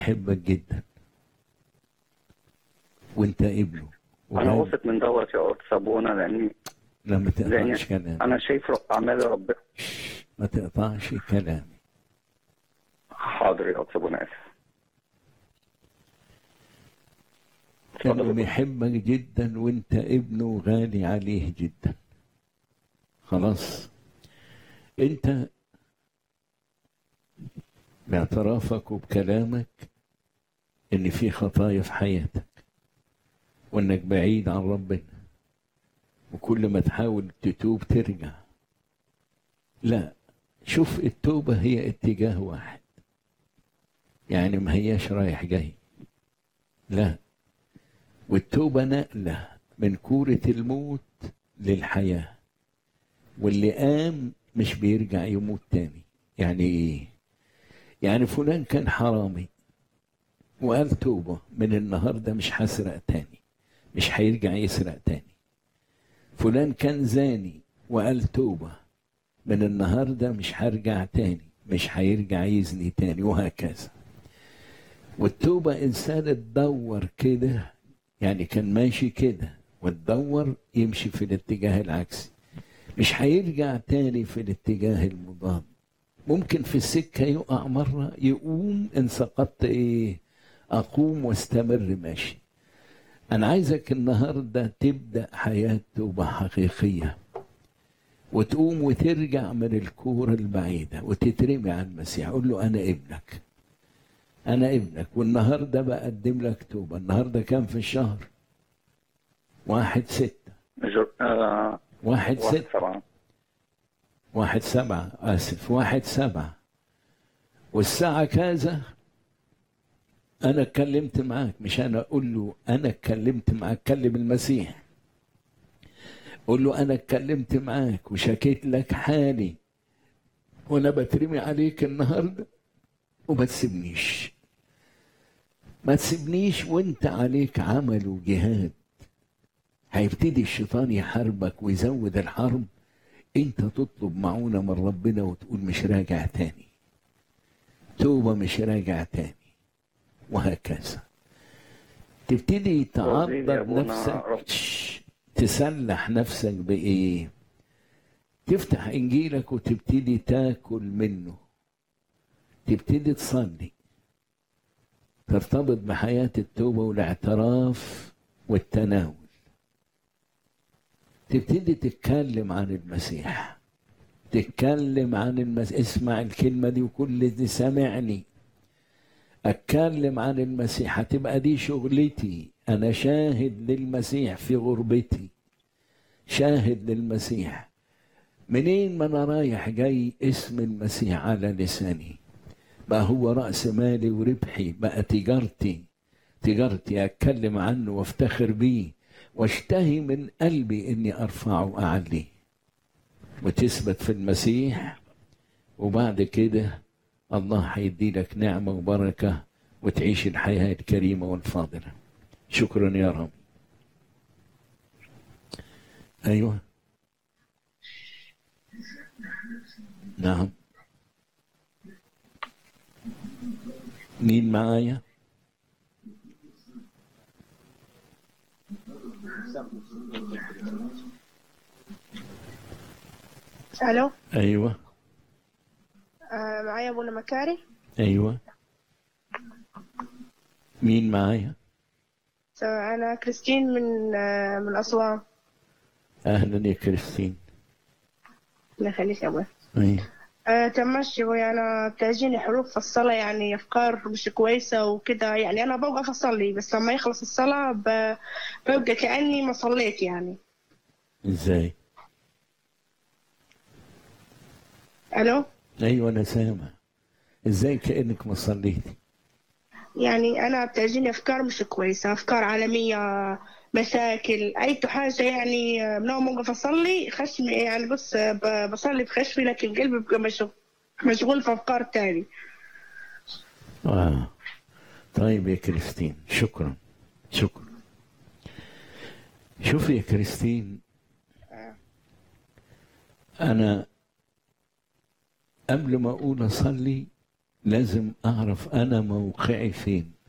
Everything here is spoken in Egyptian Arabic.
بيحبك جدا وانت ابنه انا وغالي- واثق من دوت يا استاذ ابونا لاني لا ما لاني تقطعش كلامي انا شايف اعمال ربنا ما تقطعش كلامي حاضر يا استاذ ابونا اسف انه اتفضل. بيحبك جدا وانت ابنه غالي عليه جدا خلاص انت باعترافك وبكلامك ان في خطايا في حياتك وانك بعيد عن ربنا وكل ما تحاول تتوب ترجع لا شوف التوبة هي اتجاه واحد يعني ما هياش رايح جاي لا والتوبة نقلة من كورة الموت للحياة واللي قام مش بيرجع يموت تاني يعني ايه يعني فلان كان حرامي وقال توبة من النهاردة مش هسرق تاني مش هيرجع يسرق تاني فلان كان زاني وقال توبة من النهاردة مش هرجع تاني مش هيرجع يزني تاني وهكذا والتوبة إنسان تدور كده يعني كان ماشي كده وتدور يمشي في الاتجاه العكسي مش هيرجع تاني في الاتجاه المضاد ممكن في السكة يقع مرة يقوم إن سقطت إيه أقوم واستمر ماشي أنا عايزك النهاردة تبدأ حياة توبة حقيقية وتقوم وترجع من الكورة البعيدة وتترمي على المسيح قول له أنا ابنك أنا ابنك والنهاردة بقدم لك توبة النهاردة كام في الشهر واحد ستة جر... آه... واحد واحد ستة سبعة واحد سبعة آسف واحد سبعة والساعة كذا أنا اتكلمت معاك مش أنا أقول له أنا اتكلمت معاك كلم المسيح قول له أنا اتكلمت معاك وشكيت لك حالي وأنا بترمي عليك النهاردة وما تسيبنيش ما تسيبنيش وانت عليك عمل وجهاد هيبتدي الشيطان يحاربك ويزود الحرب انت تطلب معونة من ربنا وتقول مش راجع تاني توبة مش راجع تاني وهكذا تبتدي رضيني يا تعرض أبونا نفسك رب. شش، تسلح نفسك بإيه تفتح إنجيلك وتبتدي تاكل منه تبتدي تصلي ترتبط بحياة التوبة والاعتراف والتناول تبتدي تتكلم عن المسيح تتكلم عن المسيح اسمع الكلمة دي وكل دي سامعني اتكلم عن المسيح هتبقى دي شغلتي انا شاهد للمسيح في غربتي شاهد للمسيح منين ما انا رايح جاي اسم المسيح على لساني بقى هو رأس مالي وربحي بقى تجارتي تجارتي اتكلم عنه وافتخر بيه واشتهي من قلبي اني ارفعه واعليه وتثبت في المسيح وبعد كده الله هيدي لك نعمة وبركة وتعيش الحياة الكريمة والفاضلة شكرا يا رب أيوة نعم مين معايا الو أيوة آه معايا ابونا مكاري أيوة مين معايا So, انا كريستين من آه من اسوان أهلا يا كريستين الله يخليك يا ابوي أيوة. آه تمشي ابوي انا بتجيني حروف في الصلاة يعني افكار مش كويسة وكده يعني انا بوقف اصلي بس لما يخلص الصلاة ب- ببقى كأني ما صليت يعني إزاي الو أيوة أنا سامع إزاي كأنك ما صليتي يعني انا بتجيني افكار مش كويسة افكار عالمية مشاكل اي حاجة يعني آه، من اول ما اوقف اصلي خشمي يعني بص آه، ب- بصلي بخشمي لكن قلبي بيبقى مشغول مشغول في افكار تاني آه. طيب يا كريستين شكرا شكرا شوفي يا كريستين أنا قبل ما أقول أصلي لازم اعرف انا موقعي فين